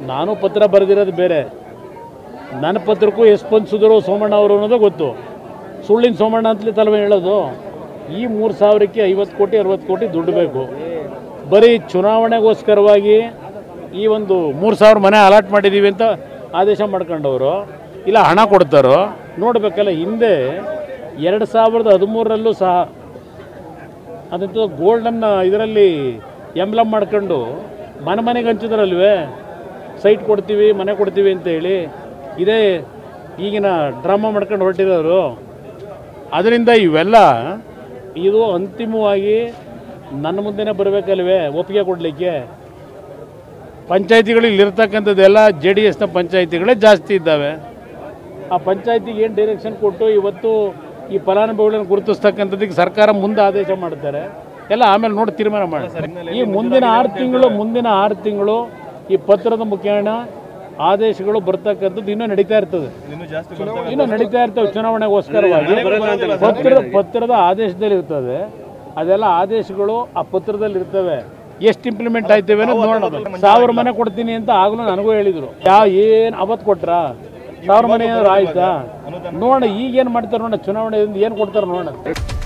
ನಾನು ಪತ್ರ ಬರೆದಿರೋದು ಬೇರೆ ನನ್ನ ಪತ್ರಕ್ಕೂ ಎಷ್ಟು ಸ್ಪಂದಿಸಿದ್ರು ಸೋಮಣ್ಣ ಅವರು ಅನ್ನೋದು ಗೊತ್ತು ಸುಳ್ಳಿನ ಸೋಮಣ್ಣ ಅಂತಲೇ ತಲವೇ ಹೇಳೋದು ಈ ಮೂರು ಸಾವಿರಕ್ಕೆ ಐವತ್ತು ಕೋಟಿ ಅರವತ್ತು ಕೋಟಿ ದುಡ್ಡು ಬೇಕು ಬರೀ ಚುನಾವಣೆಗೋಸ್ಕರವಾಗಿ ಈ ಒಂದು ಮೂರು ಸಾವಿರ ಮನೆ ಅಲಾಟ್ ಮಾಡಿದ್ದೀವಿ ಅಂತ ಆದೇಶ ಮಾಡ್ಕೊಂಡವರು ಇಲ್ಲ ಹಣ ಕೊಡ್ತಾರೋ ನೋಡಬೇಕಲ್ಲ ಹಿಂದೆ ಎರಡು ಸಾವಿರದ ಹದಿಮೂರರಲ್ಲೂ ಸಹ ಅದಂತೂ ಗೋಲ್ಡನ್ನ ಇದರಲ್ಲಿ ಎಂಬ್ಲಮ್ ಮಾಡ್ಕೊಂಡು ಮನೆ ಮನೆಗೆ ಹಂಚಿದ್ರಲ್ವೇ ಸೈಟ್ ಕೊಡ್ತೀವಿ ಮನೆ ಕೊಡ್ತೀವಿ ಅಂತ ಹೇಳಿ ಇದೇ ಈಗಿನ ಡ್ರಾಮಾ ಮಾಡ್ಕೊಂಡು ಹೊರಟಿರೋರು ಅದರಿಂದ ಇವೆಲ್ಲ ಇದು ಅಂತಿಮವಾಗಿ ನನ್ನ ಮುಂದೆನೇ ಬರಬೇಕಲ್ವೇ ಒಪ್ಪಿಗೆ ಕೊಡಲಿಕ್ಕೆ ಪಂಚಾಯತಿಗಳು ಇಲ್ಲಿರ್ತಕ್ಕಂಥದ್ದೆಲ್ಲ ಜೆ ಡಿ ಎಸ್ನ ಪಂಚಾಯತಿಗಳೇ ಜಾಸ್ತಿ ಇದ್ದಾವೆ ಆ ಪಂಚಾಯತಿಗೆ ಏನು ಡೈರೆಕ್ಷನ್ ಕೊಟ್ಟು ಇವತ್ತು ಈ ಫಲಾನುಭವಿಗಳನ್ನು ಗುರುತಿಸ್ತಕ್ಕಂಥದ್ದಕ್ಕೆ ಸರ್ಕಾರ ಮುಂದೆ ಆದೇಶ ಮಾಡ್ತಾರೆ ಎಲ್ಲ ಆಮೇಲೆ ನೋಡಿ ತೀರ್ಮಾನ ಮಾಡಿ ಈ ಮುಂದಿನ ಆರು ತಿಂಗಳು ಮುಂದಿನ ಆರು ತಿಂಗಳು ಈ ಪತ್ರದ ಮುಖೇನ ಆದೇಶಗಳು ಬರ್ತಕ್ಕಂಥದ್ದು ಇನ್ನೂ ನಡೀತಾ ಇರ್ತದೆ ಇನ್ನು ಜಾಸ್ತಿ ಇನ್ನೂ ನಡೀತಾ ಇರ್ತವೆ ಚುನಾವಣೆಗೋಸ್ಕರವಾಗಿ ಪತ್ರ ಪತ್ರದ ಆದೇಶದಲ್ಲಿ ಇರ್ತದೆ ಅದೆಲ್ಲ ಆದೇಶಗಳು ಆ ಪತ್ರದಲ್ಲಿ ಇರ್ತವೆ ಎಷ್ಟು ಇಂಪ್ಲಿಮೆಂಟ್ ಆಯ್ತೇವೆ ಅನ್ನೋದು ನೋಡೋಣ ಸಾವಿರ ಮನೆ ಕೊಡ್ತೀನಿ ಅಂತ ಆಗಲೂ ನನಗೂ ಹೇಳಿದ್ರು ಯಾವ ಏನು ಅವತ್ತು ಕೊಟ್ರಾ ಸಾವಿರ ಮನೆ ಏನಾದ್ರು ಆಯ್ತಾ ನೋಡೋಣ ಈಗ ಏನು ಮಾಡ್ತಾರೆ ನೋಡೋಣ ಚುನಾವಣೆಯಿಂದ ಏನು ಕೊಡ್ತಾರೆ ನೋಡೋಣ